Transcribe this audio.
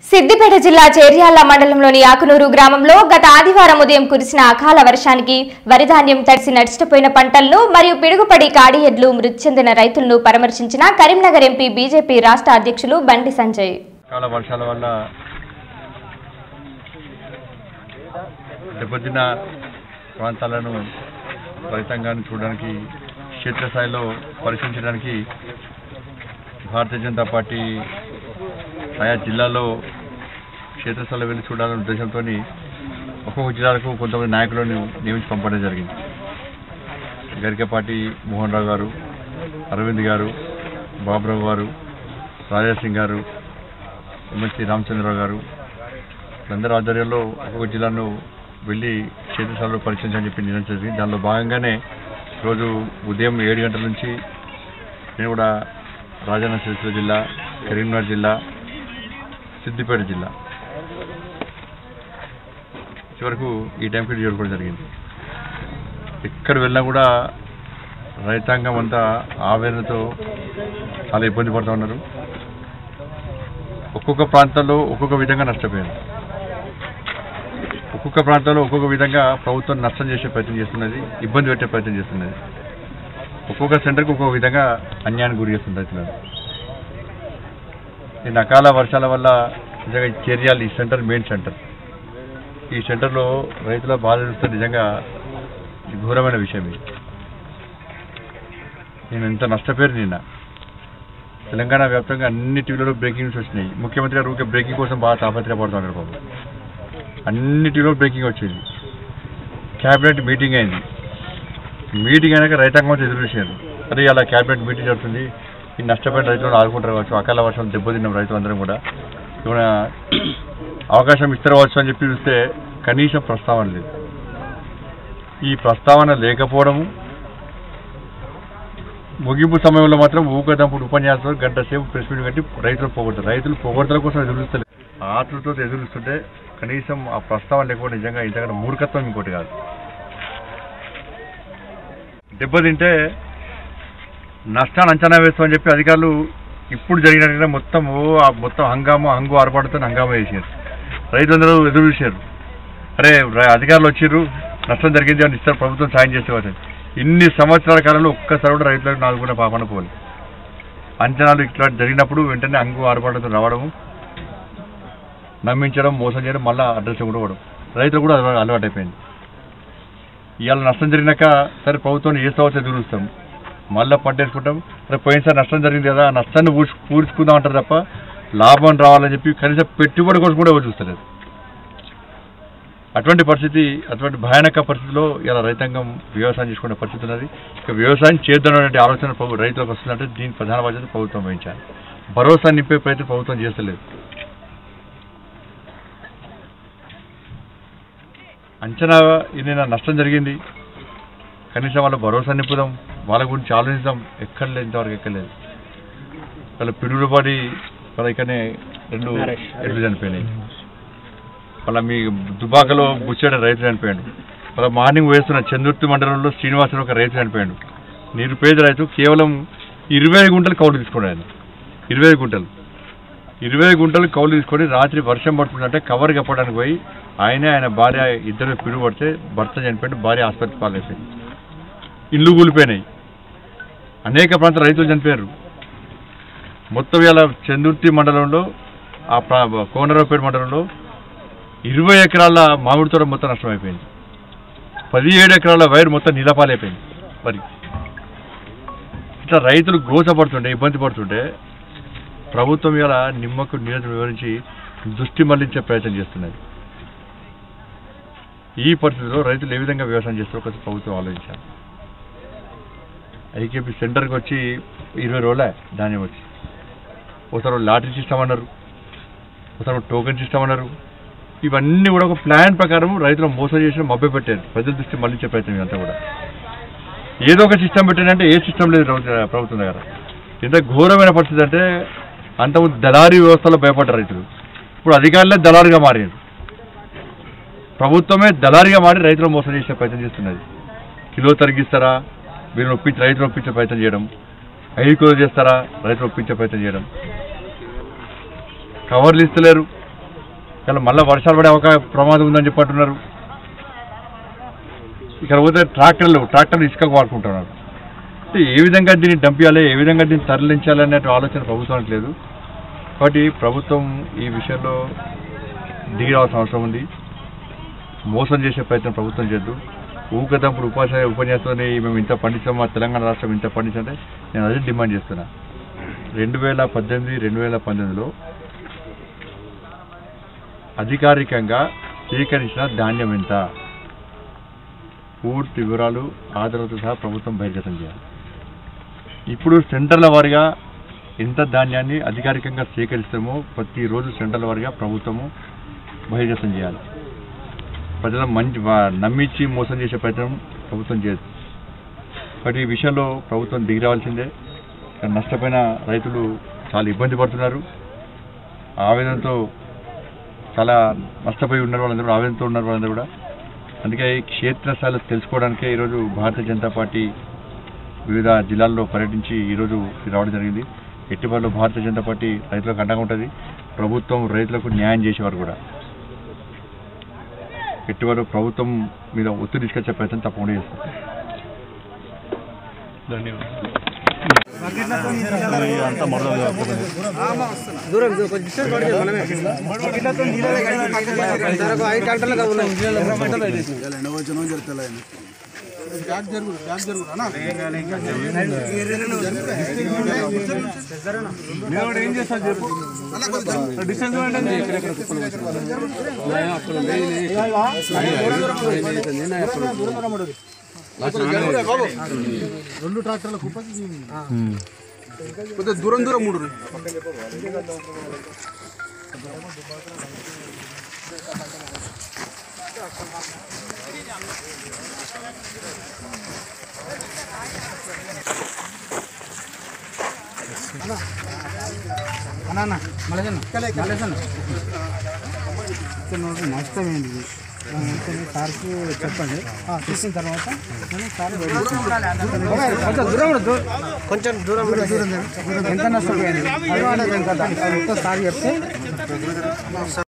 సిద్దిపేట జిల్లా చేర్యాల మండలంలోని ఆకునూరు గ్రామంలో గత ఆదివారం ఉదయం కురిసిన అకాల వర్షానికి వరిధాన్యం తడిసి నడిచిపోయిన పంటలను మరియు పిడుగుపడి కాడి ఎడ్లు మృతి చెందిన రైతులను పరామర్శించిన కరీంనగర్ ఎంపీ బీజేపీ రాష్ట్ర అధ్యక్షులు బండి సంజయ్ అకాల వర్షాల వల్ల దెబ్బతిన్న ప్రాంతాలను రైతాంగాన్ని చూడడానికి క్షేత్రస్థాయిలో పరిశీలించడానికి భారతీయ జనతా పార్టీ ఆయా జిల్లాలో క్షేత్రస్థాయిలో వెళ్ళి చూడాలనే ఉద్దేశంతో ఒక్కొక్క జిల్లాలకు కొంతమంది నాయకులను నియమించి పంపడం జరిగింది గరికపాటి మోహన్ రావు గారు అరవింద్ గారు బాబురావు గారు రాజాసింగ్ గారు ఎమ్మెల్సీ రామచంద్రరావు గారు వీళ్ళందరి ఆధ్వర్యంలో ఒక్కొక్క జిల్లాను వెళ్ళి క్షేత్రస్థాయిలో పరిశీలించని చెప్పి నిర్ణయం జరిగింది దానిలో భాగంగానే రోజు ఉదయం ఏడు గంటల నుంచి నేను కూడా రాజన్న సిరిసిల్ల జిల్లా కరీంనగర్ జిల్లా సిద్దిపేట జిల్లా చివరకు ఈ టైంకి చేరుకోవడం జరిగింది ఎక్కడ వెళ్ళినా కూడా రైతాంగం అంతా ఆవేదనతో చాలా ఇబ్బంది పడుతూ ఉన్నారు ఒక్కొక్క ప్రాంతాల్లో ఒక్కొక్క విధంగా నష్టపోయింది ఒక్కొక్క ప్రాంతంలో ఒక్కొక్క విధంగా ప్రభుత్వం నష్టం చేసే ప్రయత్నం చేస్తున్నది ఇబ్బంది పెట్టే ప్రయత్నం చేస్తున్నది ఒక్కొక్క సెంటర్కి ఒక్కొక్క విధంగా అన్యాయానికి గురి చేస్తుంది రైతులను ఈ అకాల వర్షాల వల్ల నిజంగా ఈ చేర్యాలి ఈ సెంటర్ మెయిన్ సెంటర్ ఈ సెంటర్లో రైతుల బాధ చూస్తే నిజంగా ఇది ఘోరమైన విషయం ఇది నేను ఎంత నష్టపోయారు నిన్న తెలంగాణ వ్యాప్తంగా అన్ని టీవీలలో బ్రేకింగ్ న్యూస్ వచ్చినాయి ముఖ్యమంత్రి గారు ఊరికే బ్రేకింగ్ కోసం బాగా తాపత్రయపడుతున్నారు బాబు అన్ని టీవీలో బ్రేకింగ్ వచ్చింది క్యాబినెట్ మీటింగ్ అయింది మీటింగ్ అయినాక రైతాంగం వచ్చి ఎదురు చూశారు అదే అలా క్యాబినెట్ మీటింగ్ జరుగుతుంది ఈ నష్టపోయిన రైతులను ఆదుకుంటారు కావచ్చు అకాల వర్షం దెబ్బతిన్నాం రైతులందరం కూడా ఏమైనా అవకాశం ఇస్తారు కావచ్చు అని చెప్పి చూస్తే కనీసం ప్రస్తావన లేదు ఈ ప్రస్తావన లేకపోవడము ముగింపు సమయంలో మాత్రం ఊకదంపుడు ఉపన్యాసం గంట సేపు ప్రెస్ మీట్ కట్టి రైతులు పోగొడతారు రైతులు పొగడతల కోసం ఎదురు చూస్తారు ఆటలతో ఎదురు చూస్తుంటే కనీసం ఆ ప్రస్తావన లేకపోతే నిజంగా ఇంతకన్నా మూర్ఖత్వం ఇంకోటి కాదు దెబ్బతింటే నష్టాన్ని అంచనా వేస్తామని చెప్పి అధికారులు ఇప్పుడు జరిగినట్టుగా మొత్తం ఓ ఆ మొత్తం హంగామా హంగు ఆర్పాటుతో హంగామా చేశారు రైతులందరూ ఎదురు చూశారు అరే ర- అధికారులు వచ్చిర్రు నష్టం జరిగింది అని ఇస్తారు ప్రభుత్వం సాయం చేసేవారు ఇన్ని సంవత్సరాల కాలంలో ఒక్కసారి కూడా రైతులకు నాలుగున్న పాపన పోవాలి అంచనాలు ఇట్లా జరిగినప్పుడు వెంటనే హంగు ఆర్పాటుతో రావడము నమ్మించడం మోసం చేయడం మళ్ళీ అడ్రస్ కూడా ఇవ్వడం రైతులు కూడా అలవా- అలవాటైపోయింది ఇవాళ నష్టం జరిగినాక సరే ప్రభుత్వం ఏ సంవత్సరం ఎదురుస్తాం మళ్ళీ పట్టేసుకుంటాం రేపు పోయినసారి నష్టం జరిగింది కదా ఆ నష్టాన్ని పూడ్చు పూడ్చుకుందాం అంటారు తప్ప లాభం రావాలని చెప్పి కనీసం పెట్టుబడి కోసం కూడా ఎవరు చూస్తలేదు అటువంటి పరిస్థితి అటువంటి భయానక పరిస్థితిలో ఇలా రైతాంగం వ్యవసాయం చేసుకునే పరిస్థితి ఉన్నది ఇక వ్యవసాయం చేద్దామనే ఆలోచన ప్రభు రైతులకు వస్తుందంటే దీని ప్రధాన బాధ్యత ప్రభుత్వం వహించాలి భరోసా నింపే ప్రయత్నం ప్రభుత్వం చేస్తలేదు అంచనా నిన్న నష్టం జరిగింది కనీసం వాళ్ళ భరోసా నింపుదాం వాళ్ళ గురించి ఆలోచిద్దాం ఎక్కడ లేదు ఇంతవరకు ఎక్కలేదు వాళ్ళ పిడుగులు పడి వాళ్ళ ఇక్కడనే రెండు ఎడ్లు చనిపోయినాయి వాళ్ళ మీ దుబాకలో బుచ్చేట రైతు చనిపోయాడు వాళ్ళ మార్నింగ్ వేస్తున్న చందుర్తి మండలంలో శ్రీనివాసరావు ఒక రైతు చనిపోయాడు నిరుపేద రైతు కేవలం ఇరవై గుంటలు కౌలు తీసుకున్నాడు ఆయన ఇరవై గుంటలు ఇరవై గుంటలు కౌలు తీసుకొని రాత్రి వర్షం పడుతుందంటే కవర్ కప్పడానికి పోయి ఆయనే ఆయన భార్య ఇద్దరు పిడుగు పడితే భర్త చనిపోయాడు భార్య ఆసుపత్రి పాలైపోయింది ఇల్లు కూలిపోయినాయి అనేక ప్రాంతాల రైతులు చనిపోయారు మొత్తం ఇలా చందుర్తి మండలంలో ఆ ప్రా కోనరావుపేట మండలంలో ఇరవై ఎకరాల మామిడి తోట మొత్తం నష్టమైపోయింది పదిహేడు ఎకరాల వైర్ మొత్తం నీలపాలైపోయింది మరి ఇట్లా రైతులు గోసపడుతుంటే ఇబ్బంది పడుతుంటే ప్రభుత్వం ఇలా నిమ్మకు నీళ్ళను వివరించి దృష్టి మళ్లించే ప్రయత్నం చేస్తున్నది ఈ పరిస్థితిలో రైతులు ఏ విధంగా వ్యవసాయం చేస్తారో కొంచెం ప్రభుత్వం ఆలోచించాలి ఐకేపీ సెంటర్కి వచ్చి ఇరవై రోజులే ధాన్యం వచ్చి ఒకసారి లాటరీ సిస్టమ్ అన్నారు ఒకసారి టోకెన్ సిస్టమ్ అన్నారు ఇవన్నీ కూడా ఒక ప్లాన్ ప్రకారం రైతులు మోసం చేసిన మభ్య పెట్టారు ప్రజల దృష్టి మళ్లించే ప్రయత్నం ఇదంతా కూడా ఏదో ఒక సిస్టమ్ పెట్టారంటే ఏ సిస్టమ్ లేదు ప్రభుత్వ- ప్రభుత్వం దగ్గర ఎంత ఘోరమైన పరిస్థితి అంటే అంత దళారీ వ్యవస్థలో భయపడ్డారు రైతులు ఇప్పుడు అధికారులే దళారుగా మారారు ప్రభుత్వమే దళారిగా మారి రైతులు మోసం చేసే ప్రయత్నం చేస్తున్నది కిలో తరిగిస్తారా వీరిని ఒప్పించి రైతులు ఒప్పించే ప్రయత్నం చేయడం ఐదు కిలో చేస్తారా రైతులు ఒప్పించే ప్రయత్నం చేయడం కవర్లు ఇస్తలేరు ఇలా మళ్ళీ వర్షాలు పడే అవకాశ ప్రమాదం ఉందని చెప్పంటున్నారు ఇక్కడ పోతే ట్రాక్టర్లు ట్రాక్టర్లు ఇసుక వాడుకుంటున్నారు అంటే ఏ విధంగా దీన్ని డంప్ చేయాలి ఏ విధంగా దీన్ని తరలించాలి అనే ఆలోచన ప్రభుత్వానికి లేదు కాబట్టి ప్రభుత్వం ఈ విషయంలో దిగి రావాల్సిన అవసరం ఉంది మోసం చేసే ప్రయత్నం ప్రభుత్వం చేయొద్దు ఊకదంపుడు ఉపాధ్యాయ ఉపన్యాసంతో మేము ఇంత పండించాం మా తెలంగాణ రాష్ట్రం ఇంత పండించంటే నేను అదే డిమాండ్ చేస్తున్నా రెండు వేల పద్దెనిమిది రెండు వేల పంతొమ్మిదిలో అధికారికంగా స్వీకరించిన ధాన్యం ఎంత పూర్తి వివరాలు ఆధారాలతో సహా ప్రభుత్వం బహిర్గతం చేయాలి ఇప్పుడు సెంటర్ల వారిగా ఎంత ధాన్యాన్ని అధికారికంగా స్వీకరిస్తామో ప్రతిరోజు సెంటర్ల వారిగా ప్రభుత్వము బహిర్గతం చేయాలి ప్రజల మంచి వా- నమ్మించి మోసం చేసే ప్రయత్నం ప్రభుత్వం చేయదు కాబట్టి ఈ విషయంలో ప్రభుత్వం దిగి రావాల్సిందే ఇక్కడ నష్టపోయిన రైతులు చాలా ఇబ్బంది పడుతున్నారు ఆవేదనతో చాలా నష్టపోయి ఉన్నారు వాళ్ళందరూ కూడా, ఆవేదనతో ఉన్నారు వాళ్ళందరూ కూడా అందుకే ఈ క్షేత్రస్థాయిలో తెలుసుకోవడానికే ఈరోజు భారతీయ జనతా పార్టీ వివిధ జిల్లాల్లో పర్యటించి ఈరోజు రావడం జరిగింది ఎట్టిపల్లిలో భారతీయ జనతా పార్టీ రైతులకు అండగా ఉంటుంది ప్రభుత్వం రైతులకు న్యాయం చేసేవారు కూడా ఎట్టివారు ప్రభుత్వం మీద ఒత్తిడి తీసుకొచ్చే ప్రయత్నం తప్పకుండా చేస్తారు దూరం దూరం కొంచెం డిస్టెన్స్ పడుతుంది మనమే జరకు ఐదు గంటలు కదా ఉన్నాయి కొద్దిగా దూరం దూరం మూడు అన్న మలేసన్న మలేసన్న నష్టం ఏంటి సార్కి చెప్పండి తీసిన తర్వాత కొంచెం దూరం ఉండు, దూరం కొంచెం దూరం దూరం ఎంత నష్టం ఎంత సార్ చెప్తే